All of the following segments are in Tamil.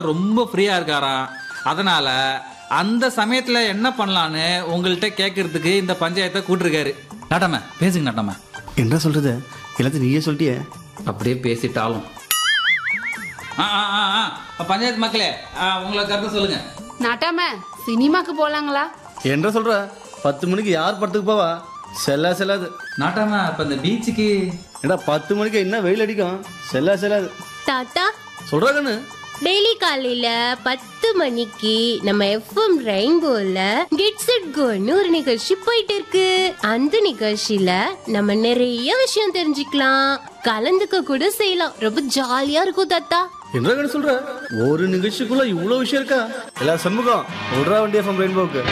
ரொம்ப ஃப்ரீயா இருக்காராம் அதனால அந்த சமயத்துல என்ன பண்ணலான்னு உங்கள்கிட்ட கேட்கறதுக்கு இந்த பஞ்சாயத்தை கூட்டிருக்காரு நட்டம பேசுங்க நட்டம என்ன சொல்றது எல்லாத்தையும் நீயே சொல்லிட்டியே அப்படியே பேசிட்டாலும் ஆ, ஆ, ஆ, ஆ. பஞ்சாயத்து மக்களே ஆ, உங்களை கருத்து சொல்லுங்க நாட்டாம சினிமாக்கு போலாங்களா என்ன சொல்ற பத்து மணிக்கு யார் படத்துக்கு போவா செல்லா செல்லாது நாட்டாம இப்ப இந்த பீச்சுக்கு ஏடா பத்து மணிக்கு என்ன வெயில் அடிக்கும் செல்லா செல்லாது தாத்தா சொல்றா கண்ணு டெய்லி காலையில பத்து மணிக்கு நம்ம எஃப்எம் ரெயின்போல கெட்ஸ் இட் கோன்னு ஒரு நிகழ்ச்சி போயிட்டு இருக்கு அந்த நிகழ்ச்சியில நம்ம நிறைய விஷயம் தெரிஞ்சுக்கலாம் கலந்துக்க கூட செய்யலாம் ரொம்ப ஜாலியா இருக்கும் தாத்தா என்ன கண்ணு சொல்ற ஒரு நிகழ்ச்சிக்குள்ள இவ்வளவு விஷயம் இருக்கா எல்லா சண்முகம் விடுறா வண்டி எஃப்எம் ரெயின்போக்கு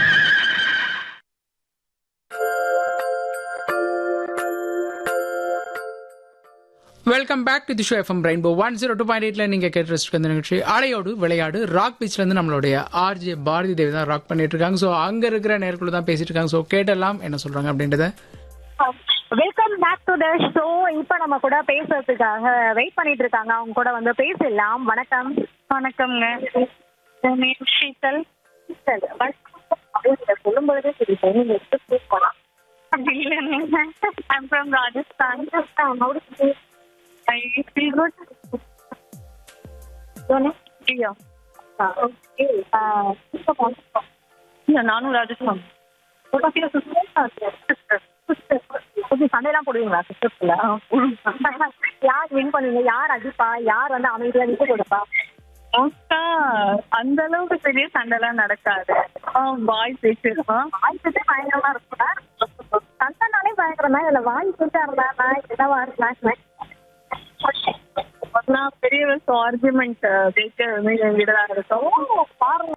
welcome back to the show F M rainbow one zero two point எயிட்ல நீங்க கேட்டு ரசிச்சுட்டு வந்த நிகழ்ச்சி அலையோடு விளையாடு ராக் பீச்ல இருந்து நம்மளுடைய ஆர்ஜே பாரதி தேவி தான் ராக் பண்ணிட்டு இருக்காங்க ஸோ அங்க இருக்கிற நேர்குள்ள தான் பேசிட்டு இருக்காங்க ஸோ கேட்டெல்லாம் என்ன சொல்றாங்க அப்படின்றத welcome back to the show இப்போ நம்ம கூட பேசுறதுக்காக வெயிட் பண்ணிட்டு இருக்காங்க அவங்க கூட வந்து பேசலாம் வணக்கம் வணக்கம்ங்க நேம் ஷீதல் சொல்லும் பொழுதே சரி நீங்க எடுத்து போகலாம் இல்லைங்க I'm from Rajasthan I feel good ஐயோ ஓகே இல்லை நானும் ராஜஸ்தான் சண்டைலாம் போடுவீங்களா சிஸ்டர்ஸ்ல யார் வின் பண்ணுவீங்க யார் அடிப்பா யார் வந்து அமைதியா விட்டு கொடுப்பா அந்த அளவுக்கு பெரிய சண்டைலாம் நடக்காது வாய் பேச்சு வாய் பேச்சு பயங்கரமா இருக்கும் சண்டைனாலே பயங்கரம் தான் இதுல வாய் பேச்சா இருந்தா நான் என்னவா இருக்கலாம் நான் பெரிய ஆர்குமெண்ட் பேச்சு விடதான் இருக்கும் பாருங்க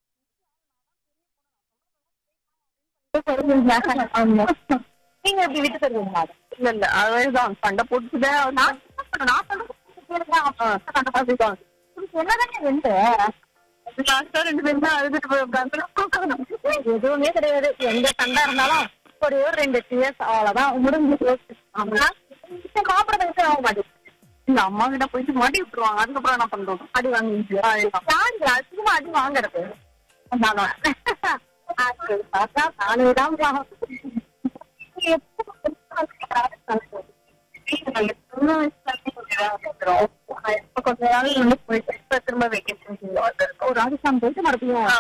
நீங்க எப்படி விட்டு தருவீங்களா இல்ல இல்ல அதுதான் சண்டை போட்டுதான் நான் நான் சண்டை போட்டுதான் என்னதானே ரெண்டு லாஸ்டா ரெண்டு பேரும் தான் அழுதுட்டு போய் உட்காந்து எதுவுமே கிடையாது எந்த சண்டை இருந்தாலும் ஒரே ஒரு ரெண்டு டிஎஸ் அவ்வளவுதான் முடிஞ்சு சாப்பிடறதுக்கு ஆக மாட்டேங்குது இந்த அம்மா கிட்ட போயிட்டு மாட்டி விட்டுருவாங்க அதுக்கப்புறம் என்ன பண்றோம் அடி வாங்கி யாரு அதிகமா அடி வாங்குறது நானே தான் கொஞ்ச நாள் போயிட்டு இப்ப திரும்ப வெக்கேஷன் ஒரு ராஜஸ்தான் போயிட்டு மறுபடியும்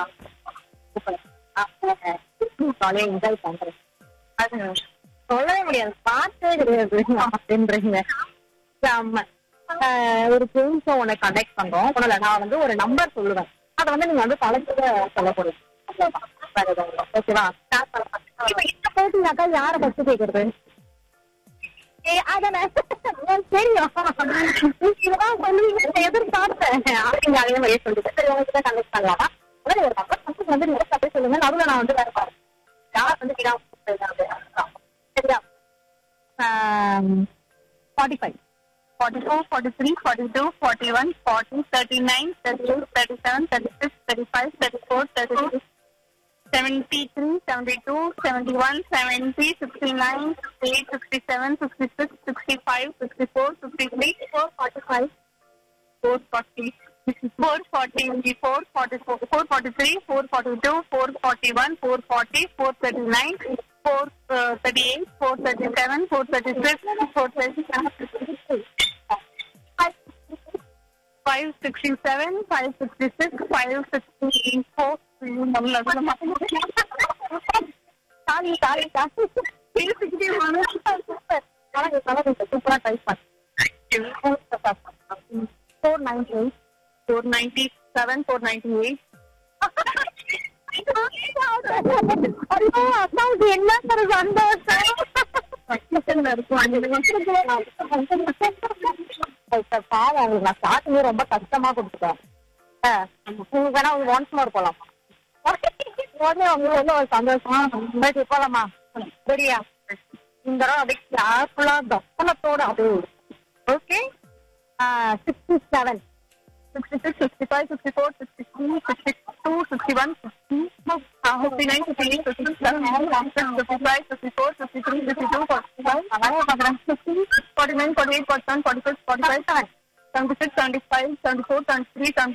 ஜாலியா என்ஜாய் பண்றேன் அது சொல்லவே முடியாது பார்த்தே கிடையாது அப்படின்றீங்க ஆமா ஆஹ் ஒரு கேம் ஷோ உன்னை கண்டக்ட் பண்றோம் உடனே நான் வந்து ஒரு நம்பர் சொல்லுவேன் அதை வந்து நீங்க வந்து தலைப்புல சொல்ல போறீங்க ஓகேவா இப்ப இந்த போட்டினாக்கா யார ஃபர்ஸ்ட் கேக்குறது ஏ, அதானே எனக்கு தெரியும் இதெல்லாம் சொல்லுவீங்க எதிர்பார்த்தேன் நீங்க அதே மாதிரியே சொல்லிட்டு சரி உங்ககிட்ட கண்டக்ட் பண்ணலாமா அதாவது ஒரு நம்பர் ஃபர்ஸ்ட் வந்து நீங்க அப்படியே சொல்லுங்க நடுவில் நான் வந்து வேற பாரு யார் வந்து விடாம சரியா forty five 44, 43, 42, 41, 40, 39, 38, 37, 36, 35, 34, 36, 73, 72, 71, 70, 69, 68, 67, 66, 65, 64, 63, 445, 440, 444, 44, 443, 442, 441, 440, 439, 438, 437, 436, 437, 567, 566, 564. Sorry sorry sorry பேசிக்கிட்டே வாங்க சூப்பரா டைப் பண்ணு four ninety eight four ninety seven four ninety eight ஐயோ அண்ணாவுக்கு என்ன சார் சந்தோஷம் பாவம் அவங்களுக்கு நான் ஸ்டார்டிங்கே ரொம்ப கஷ்டமா கொடுத்துட்டேன் நீங்க வேணா ஒன்ஸ் மோர் போலாம் உடனே உங்களுக்கு வந்து ஒரு சந்தோஷமா பட் போலாமா சரியா இந்த தடவை அப்படியே கேர்ஃபுல்லா கவனத்தோட அப்படியே okay sixty seven sixty six sixty five sixty four sixty three sixty two sixty one sixty fifty nine fifty eight fifty seven fifty five fifty four fifty three fifty two forty five forty nine forty eight forty nine forty eight forty seven forty six forty five seven seventy six seventy five seventy four seventy three